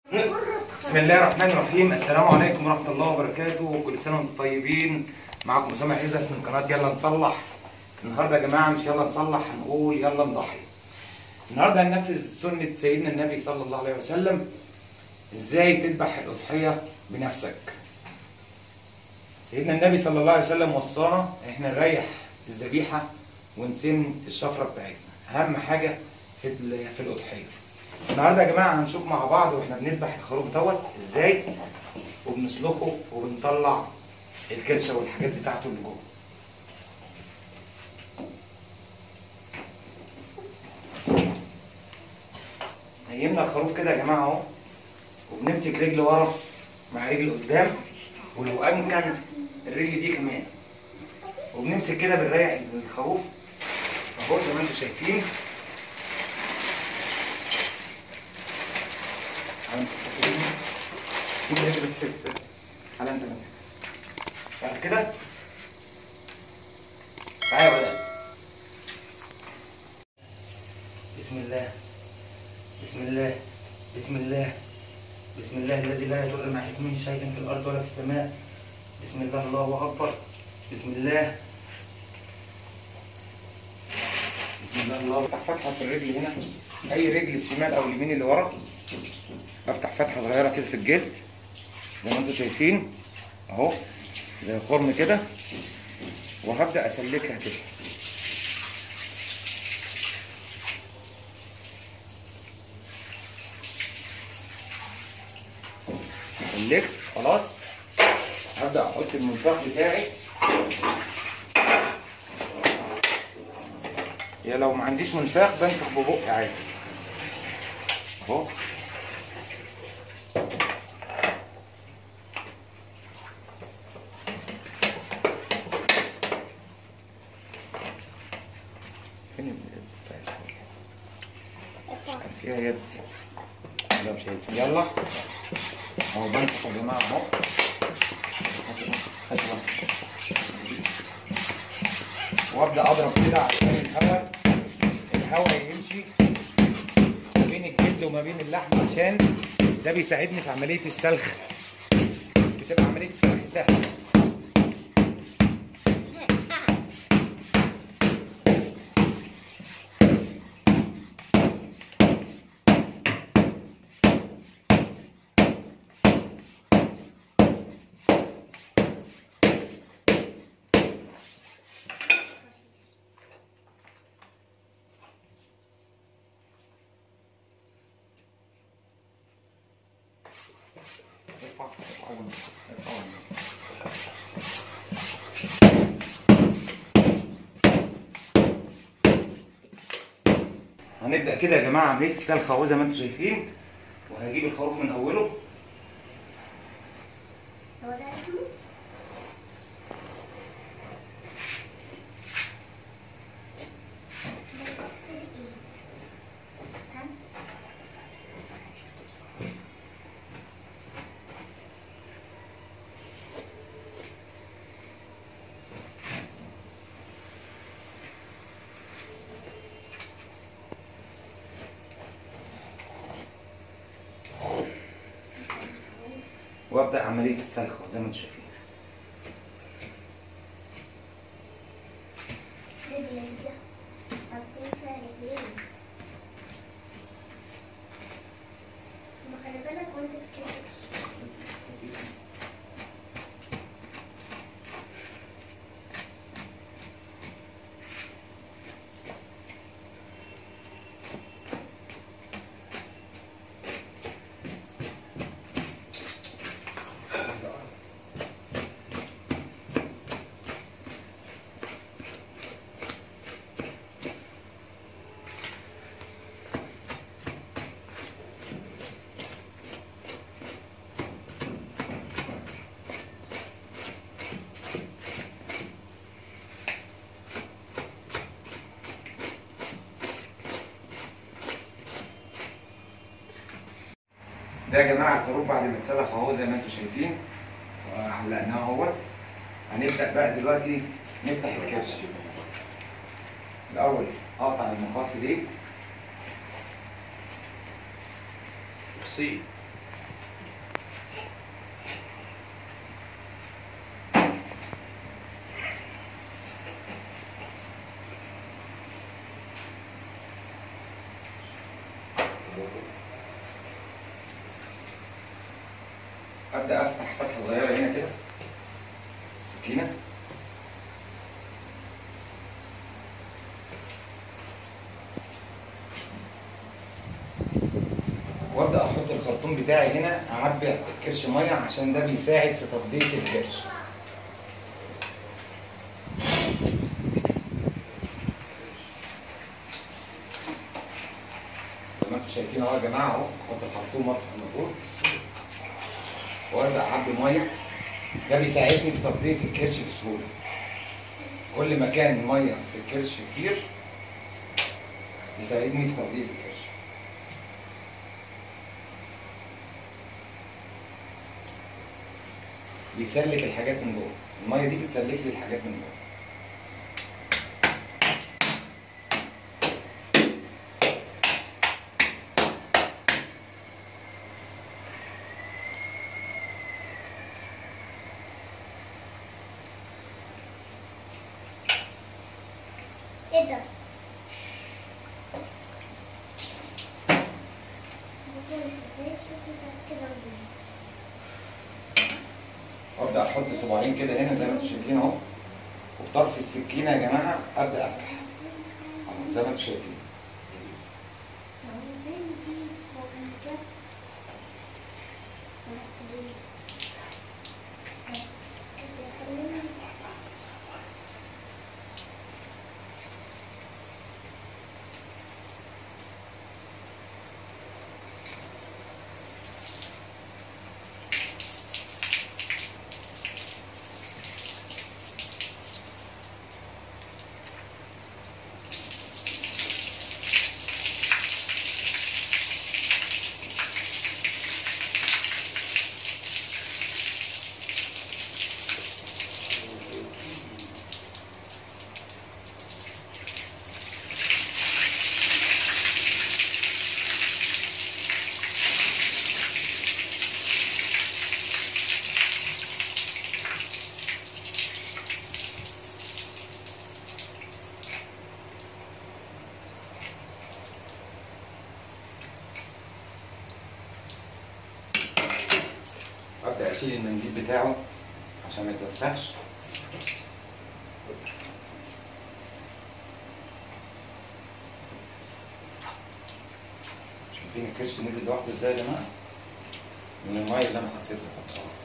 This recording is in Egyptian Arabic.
بسم الله الرحمن الرحيم السلام عليكم ورحمه الله وبركاته كل سنه وانتم طيبين معكم اسامه عزت من قناه يلا نصلح النهارده يا جماعه مش يلا نصلح هنقول يلا نضحي النهارده هننفذ سنه سيدنا النبي صلى الله عليه وسلم ازاي تذبح الاضحيه بنفسك سيدنا النبي صلى الله عليه وسلم وصانا احنا نريح الذبيحه ونسن الشفره بتاعتنا اهم حاجه في ال- في الاضحيه النهارده يا جماعه هنشوف مع بعض واحنا بنذبح الخروف دوت ازاي وبنسلخه وبنطلع الكرشه والحاجات بتاعته اللي جوه نيمنا الخروف كده يا جماعه اهو وبنمسك رجل ورا مع رجل قدام ولو امكن الرجل دي كمان وبنمسك كده بنريح الخروف اهو زي ما انتم شايفين همسك كده. سيب الرجل بس سيب سيب تعالى انت امسك تعالى كده تعالى يا ولد بسم الله بسم الله بسم الله بسم الله الذي لا يضر مع اسمه شيء في الارض ولا في السماء بسم الله الله اكبر بسم الله بسم الله الله افتح فتحه في الرجل هنا اي رجل الشمال او اليمين اللي ورا افتح فتحه صغيره كده في الجلد زي ما انتم شايفين اهو زي خرم كده وهبدا اسلكها كده سلكت خلاص هبدا احط المنفخ بتاعي يا لو ما عنديش منفاخ بنفخ ببقي عادي اهو فين اليد بتاعتي؟ كان فيها يد لا مش هينفع يلا اهو بنفخ يا جماعه اهو هات بقى. وابدا اضرب كده عشان الهواء الهواء يمشي ما بين الجلد وما بين اللحم عشان ده بيساعدني في عمليه السلخ بتبقى عمليه السلخ سهله ارفع ارفع ارفع هنبدا كده يا جماعه عمليه السلخه اهو زي ما انتم شايفين وهجيب الخروف من اوله هو ده اسمه؟ ها؟ وابدا عمليه السلخه زي ما انتم شايفين رجلين كده. حاطين فيها رجلين. أما خلي بالك وانت بتشوف ده يا جماعه الخروف بعد ما اتسلخ اهو زي ما انتم شايفين وعلقناه اهوت هنبدا بقى دلوقتي نفتح الكرش الاول اقطع المقاص دي بسيط ابدا افتح فتحه صغيره هنا كده السكينه وابدا احط الخرطوم بتاعي هنا اعبي الكرش ميه عشان ده بيساعد في تفضيه الكرش زي ما انتم شايفين اهو يا جماعه اهو احط الخرطوم وافتح الموتور وابدا اعبي ميه ده بيساعدني في تفضيه الكرش بسهوله كل ما كان الميه في الكرش كتير يساعدني في تفضيه الكرش بيسلك الحاجات من جوه الميه دي بتسلك لي الحاجات من جوه ايه ده؟ كده وابدا احط صباعين كده هنا زي ما انتم شايفين اهو وبطرف السكينه يا جماعه ابدا افتح أهو زي ما انتم شايفين ابدا اشيل المنديل بتاعه عشان ما يتوسخش شايفين الكرش نزل لوحده ازاي يا جماعه من الميه اللي انا حطيتها